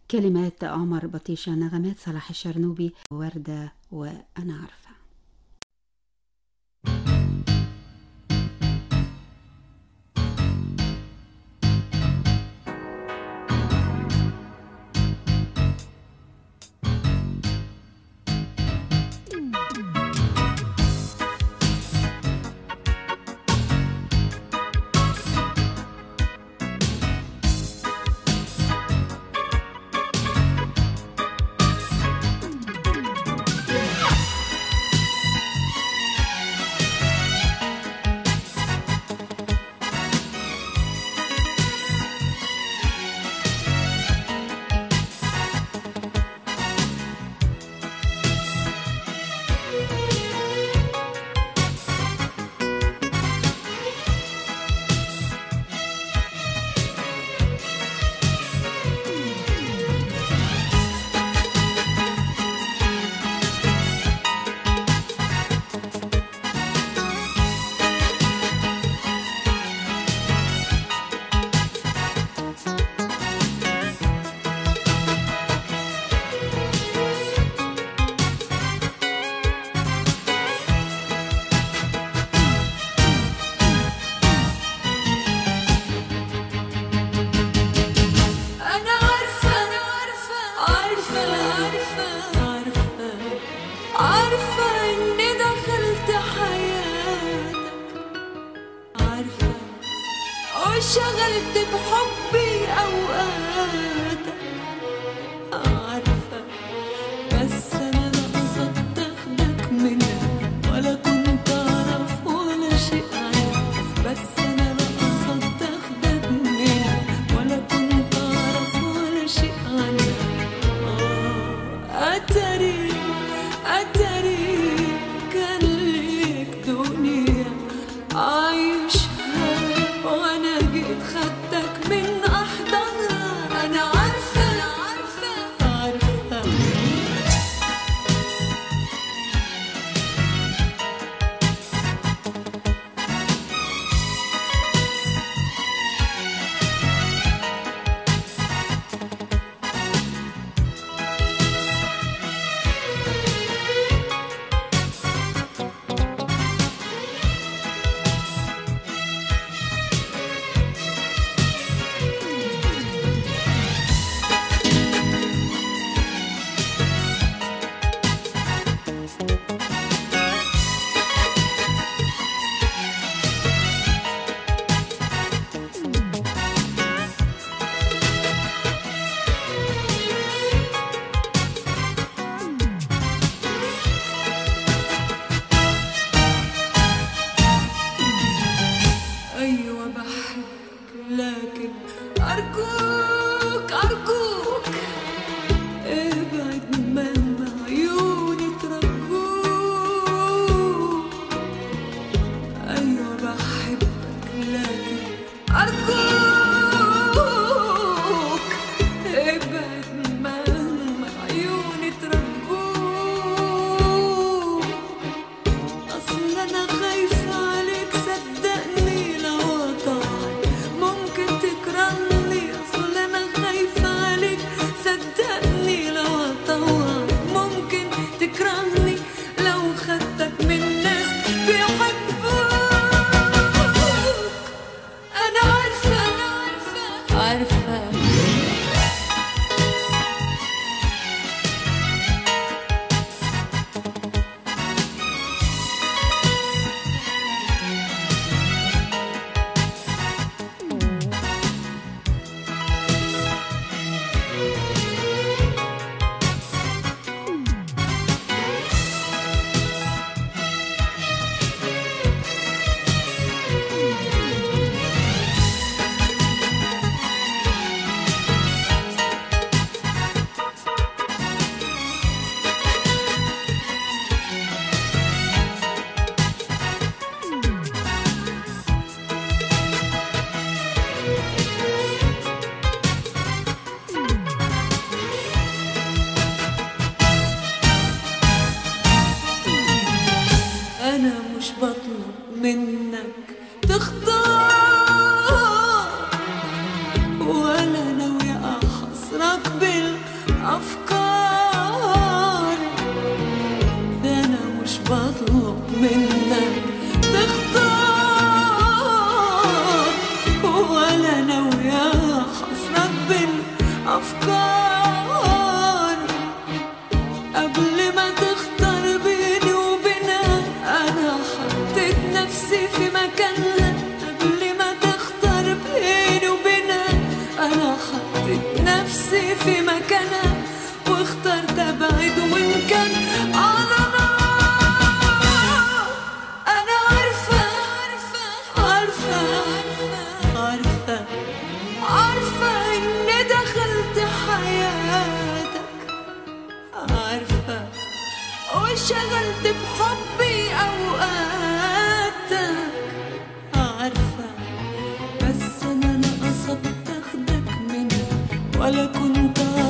كلمات عمر بطيشة نغمات صلاح الشرنوبي وردة وأنا عارفة أنا عارفة أنا عارفة عارفة عارفة عارفة عارفة إني دخلت حياتك عارفة وشغلت بحبي أوقاتك عارفة بس أنا لا قصدت أخدك منك ولا كنت أعرف ولا شيء عنك بس أنا لا قصدت أخدك منك ولا كنت أعرف ولا شيء عنك آه، أتري أتري كان ليك دنيا عايشها وأنا جيت خدتك من أحضانها أنا عارفة أنا عارفة عارفة أيوة بحبك لكن أرجوك أرجوك ابعد من عيوني ترجوك أيوة بحبك لكن أرجوك ابعد من عيوني ترجوك أصل أنا خايفة عليك صدقني لو قطعت ممكن تكرهني أصل أنا خايفة عليك صدقني لو قطعت ممكن تكرهني لو خدتك من ناس بيحبوك أنا عارفة أنا عارفة عارفة أنا مش بطلب منك تختار ولا ناوية أحصرك بالقرار أفكار ده أنا مش بطلب منك تختار ولا ناوية حصرك بالأفكار قبل ما تختار بيني وبينها أنا حطيت نفسي في مكانها قبل ما تختار بيني وبينها أنا حطيت نفسي في مكانها واخترت أبعد وإن كان على نار أنا عارفة عارفة عارفة عارفة إني دخلت حياتك عارفة وشغلت بحبي أوقاتك عارفة بس أنا لا قصدت أخدك مني ولا كنت